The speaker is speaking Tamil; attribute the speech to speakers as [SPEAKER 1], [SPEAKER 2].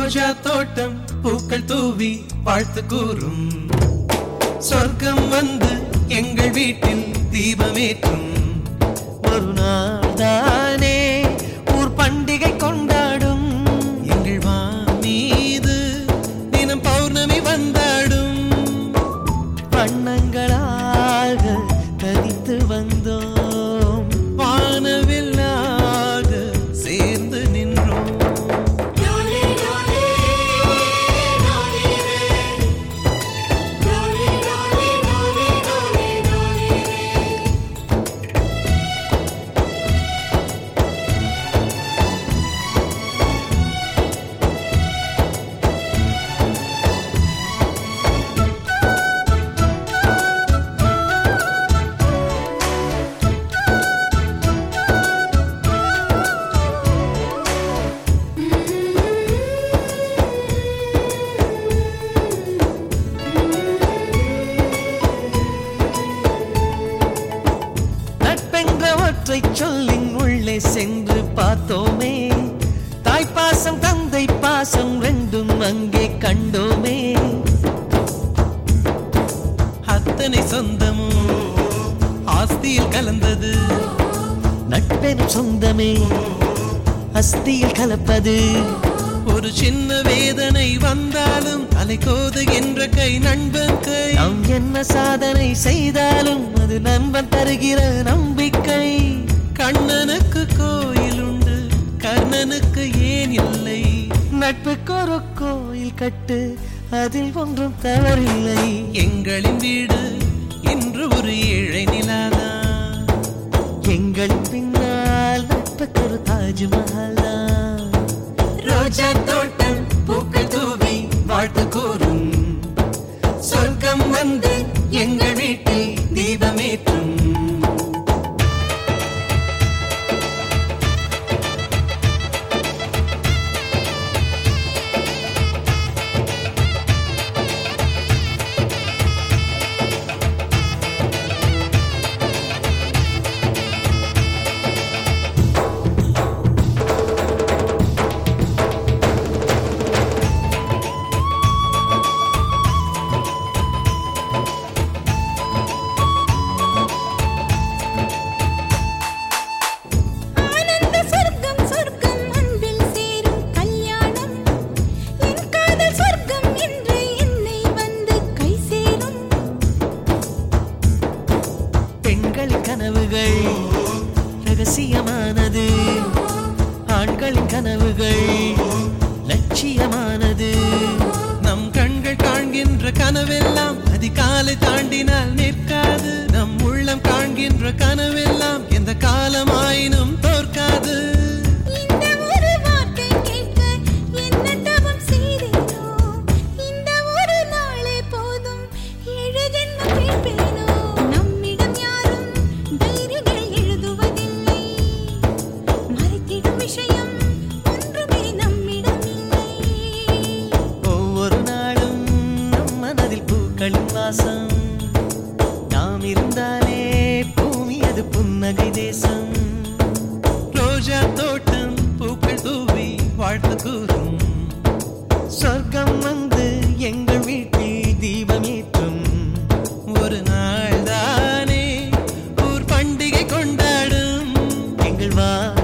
[SPEAKER 1] ரோஜா தோட்டம் பூக்கள் தூவி வாழ்த்து கூறும் சொர்க்கம் வந்து எங்கள் வீட்டில் தீபமேற்றும்
[SPEAKER 2] ஒரு நாள் தானே ஊர் பண்டிகை கொண்டாடும்
[SPEAKER 1] எங்கள் வா மீது தினம் பௌர்ணமி வந்தாடும்
[SPEAKER 2] வண்ணங்களாக தனித்து வந்தோம்
[SPEAKER 1] வானவில்லாக சேர்ந்து நின்றோம்
[SPEAKER 2] நட்பென்ற ஒற்றை சொல்லின் உள்ளே சென்று பார்த்தோமே தாய்ப்பாசம் தந்தை பாசம் ரெண்டும் அங்கே கண்டோமே
[SPEAKER 1] அத்தனை சொந்தமும் ஆஸ்தியில் கலந்தது
[SPEAKER 2] நட்பெனும் சொந்தமே அஸ்தியில் கலப்பது
[SPEAKER 1] ஒரு சின்ன வேதனை வந்தாலும் அலை கோதுகின்ற கை நண்பன் கை
[SPEAKER 2] நாம் என்ன சாதனை செய்தாலும் அது நண்பன் தருகிற நம்பிக்கை
[SPEAKER 1] கண்ணனுக்கு கோயில் உண்டு கர்ணனுக்கு ஏன் இல்லை
[SPEAKER 2] நட்புக்கு ஒரு கோயில் கட்டு அதில் ஒன்றும் தவறில்லை
[SPEAKER 1] எங்களின் வீடு இன்று ஒரு ஏழை நிலாதான்
[SPEAKER 2] எங்கள் பின்னால் நட்புக்கு ஒரு தாஜ்மஹால் தான்
[SPEAKER 1] ரோஜா தோட்டம் பூக்கள் தூவி வாழ்த்து கூறும் சொர்க்கம் வந்து எங்கள் வீட்டில் தீபமேற்றும்
[SPEAKER 3] ஆனந்த சொர்க்கம் சொர்க்கம் அன்பில் சேரும் கல்யாணம் என் காதல் சொர்க்கம் என்று என்னை வந்து கை சேரும்
[SPEAKER 2] பெண்களின் கனவுகள் ரகசியமானது ஆண்களின் கனவுகள் லட்சியமானது
[SPEAKER 1] நம் கண்கள் காண்கின்ற கனவெல்லாம் அதிகாலை தாண்டினால் நிற்காது நம் உள்ளம் காண்கின்ற கனவெல்லாம் எந்த காலமாயினும் தோற்காது
[SPEAKER 3] இந்த ஒரு வார்த்தை கேட்க என்ன தவம் செய்தேனோ இந்த ஒரு நாளே போதும் ஏழு ஜென்மம் கேட்பேனோ நம்மிடம் யாரும் டைரிகள் எழுதுவதில்லை மறைத்திடும் விஷயம் ஒன்றுமே நம்மிடம் இல்லை
[SPEAKER 2] ஒவ்வொரு நாளும் நம் மனதில் பூக்களின் வாசம் நாம் இருந்தாலே பூமி அது புன்னகை தேசம்
[SPEAKER 1] ரோஜா தோட்டம் பூக்கள் தூவி வாழ்த்து கூறும்
[SPEAKER 2] சொர்க்கம் வந்து எங்கள் வீட்டில் தீபமேற்றும்
[SPEAKER 1] ஒரு நாள் தானே ஊர் பண்டிகை கொண்டாடும்
[SPEAKER 2] எங்கள் வா